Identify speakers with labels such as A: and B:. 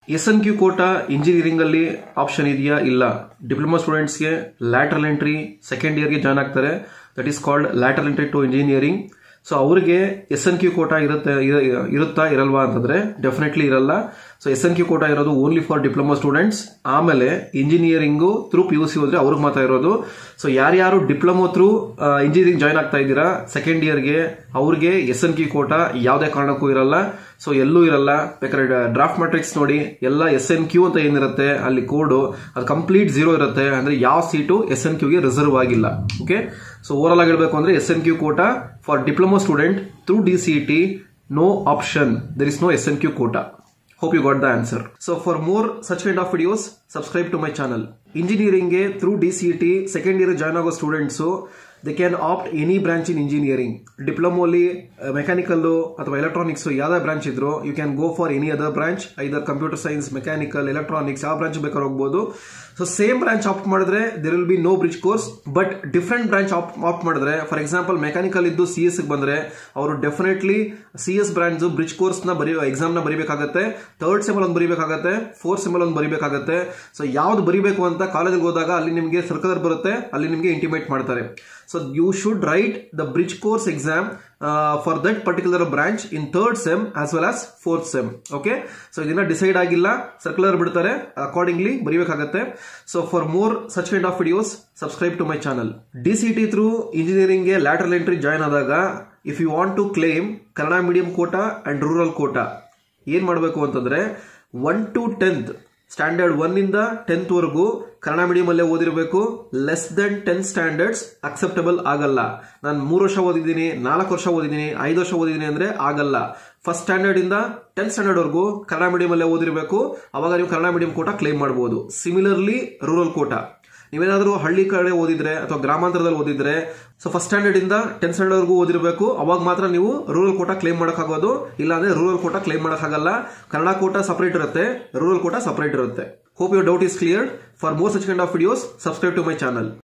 A: S N Q quota engineering ಅಲ್ಲಿ option ಇದೆಯಾ ಇಲ್ಲ ಡಿಪ್ಲೊಮಾ ಸ್ಟೂಡೆಂಟ್ಸ್ಗೆ ಲ್ಯಾಟ್ರಲ್ ಎಂಟ್ರಿ ಸೆಕೆಂಡ್ ಇಯರ್ಗೆ ಜಾಯ್ನ್ ಆಗ್ತಾರೆ that is called lateral entry to engineering so ಅವ್ರಿಗೆ ಎಸ್ ಎನ್ ಕ್ಯೂ ಕೋಟಾ ಇರುತ್ತೆ ಇರ- ಇರುತ್ತಾ ಇರಲ್ವಾ ಅಂತಂದ್ರೆ ಡೆಫಿನೆಟ್ಲಿ ಇರಲ್ಲ so S N Q quota ಇರೋದು ಓನ್ಲಿ ಫಾರ್ ಡಿಪ್ಲೊಮಾ ಸ್ಟೂಡೆಂಟ್ಸ್ ಆಮೇಲೆ engineering through P U C ಹೋದ್ರೆ ಅವ್ರಿಗೆ ಮಾತ್ರ ಇರೋದು ಸೊ ಯಾರ್ಯಾರು ಡಿಪ್ಲೊಮೋ ಥ್ರೂ ಇಂಜಿನಿಯರಿಂಗ್ ಜಾಯ್ನ್ ಆಗ್ತಾ ಇದ್ದೀರಾ ಸೆಕೆಂಡ್ ಇಯರ್ಗೆ ಅವ್ರಿಗೆ ಎಸ್ ಎನ್ ಕ್ಯೂ ಕೋಟಾ ಯಾವುದೇ ಕಾರಣಕ್ಕೂ ಇರಲ್ಲ ಸೊ ಎಲ್ಲೂ ಇರಲ್ಲ ಬೇಕಾದ್ರೆ ಡ್ರಾಫ್ಟ್ ಮ್ಯಾಟ್ರಿಕ್ಸ್ ನೋಡಿ ಎಲ್ಲ ಎಸ್ ಎನ್ ಕ್ಯೂ ಅಂತ ಏನಿರುತ್ತೆ ಅಲ್ಲಿ ಕೋಡು ಅದು ಕಂಪ್ಲೀಟ್ ಝೀರೋ ಇರುತ್ತೆ ಅಂದ್ರೆ ಯಾವ ಸೀಟು ಎಸ್ ಎನ್ ಕ್ಯೂಗೆ ರಿಸರ್ವ್ ಆಗಿಲ್ಲ ಓಕೆ ಸೊ ಓವರ್ ಆಗಿ ಹೇಳ್ಬೇಕು ಅಂದ್ರೆ S N Q quota for diploma student through D C T no option there is no S N Q quota Hope you got the answer. So for more such kind of videos, subscribe to my channel. Engineering ಗೆ through DCET second year join ಆಗೋ students they can opt any branch in engineering ಡಿಪ್ಲೊಮೋಲಿ mechanical ಅಥವಾ electronics ಯಾವ್ದೇ branch ಇದ್ರು you can go for any other branch either computer science mechanical electronics ಯಾವ branch ಬೇಕಾದ್ರೆ ಹೋಗ್ಬೋದು so same branch opt ಮಾಡಿದ್ರೆ there will be no bridge course but different branch opt ಮಾಡಿದ್ರೆ for example mechanical ಇದ್ದು C S ಬಂದ್ರೆ ಅವರು definitely C S branch bridge course ನ ಬರೀ ಎಕ್ಸಾಮ್ ನ ಬರೀಬೇಕಾಗತ್ತೆ ಥರ್ಡ್ ಸೆಮಲ್ ಒಂದು ಬರೀಬೇಕಾಗತ್ತೆ ಫೋರ್ತ್ ಸೆಮಲ್ ಒಂದು ಬರೀಬೇಕಾಗತ್ತೆ ಸೊ ಯಾವ್ದು ಬರೀಬೇಕು ಅಂತ ಕಾಲೇಜಿಗೆ ಹೋದಾಗ ಅಲ್ಲಿ ನಿಮಗೆ ಸರ್ಕಲರ್ ಬರುತ್ತೆ ಅಲ್ಲಿ ನಿಮಗೆ ಇಂಟಿಮೇಟ್ ಮಾಡ್ತಾರೆ so you should write the bridge course exam for that particular branch in third sem as well as fourth sem okay so ಇದನ್ನ ಡಿಸೈಡ್ ಆಗಿಲ್ಲ ಸರ್ಕ್ಯುಲರ್ ಬಿಡ್ತಾರೆ ಅಕಾರ್ಡಿಂಗ್ಲಿ ಬರೀಬೇಕಾಗತ್ತೆ so for more such kind of videos subscribe to my channel D C T through engineering ಗೆ lateral entry join ಆದಾಗ if you want to claim Kannada medium quota and rural quota ಏನ್ ಮಾಡಬೇಕು ಅಂತಂದ್ರೆ one to tenth standard one ಇಂದ tenth ವರೆಗೂ Kannada medium ಅಲ್ಲೇ ಓದಿರಬೇಕು less than ten standards acceptable ಆಗಲ್ಲ ನಾನು ಮೂರು ವರ್ಷ ಓದಿದ್ದೀನಿ ನಾಲ್ಕು ವರ್ಷ ಓದಿದ್ದೀನಿ ಐದು ವರ್ಷ ಓದಿದ್ದೀನಿ ಅಂದ್ರೆ ಆಗಲ್ಲ ಫಸ್ಟ್ ಸ್ಟ್ಯಾಂಡರ್ಡ್ ಇಂದ ಟೆಂತ್ ಸ್ಟ್ಯಾಂಡರ್ಡ್ ವರೆಗೂ ಕನ್ನಡ ಮೀಡಿಯಂ ಅಲ್ಲೇ ಓದಿರಬೇಕು ಅವಾಗ ನೀವು ಕನ್ನಡ ಮೀಡಿಯಂ ಕೋಟಾ ಕ್ಲೈಮ್ ಮಾಡಬಹುದು ಸಿಮಿಲರ್ಲಿ ರೂರಲ್ ಕೋಟಾ ನೀವೇನಾದ್ರೂ ಹಳ್ಳಿ ಕಡೆ ಓದಿದ್ರೆ ಅಥವಾ ಗ್ರಾಮಾಂತರದಲ್ಲಿ ಓದಿದ್ರೆ ಸೊ ಫಸ್ಟ್ ಸ್ಟ್ಯಾಂಡರ್ಡ್ ಇಂದ ಟೆಂತ್ ಸ್ಟ್ಯಾಂಡರ್ಡ್ ವರೆಗೂ ಓದಿರಬೇಕು ಅವಾಗ ಮಾತ್ರ ನೀವು ರೂರಲ್ ಕೋಟಾ ಕ್ಲೈಮ್ ಮಾಡೋಕ್ಕಾಗೋದು ಇಲ್ಲಾಂದ್ರೆ ರೂರಲ್ ಕೋಟಾ ಕ್ಲೈಮ್ ಮಾಡೋಕ್ಕಾಗಲ್ಲ ಕನ್ನಡ ಕೋಟಾ ಸಪರೇಟ್ ಇರುತ್ತೆ ರೂರಲ್ ಕೋಟಾ ಸಪರೇಟ್ ಇರುತ್ತೆ hope your doubt is clear for more such kind of videos subscribe to my channel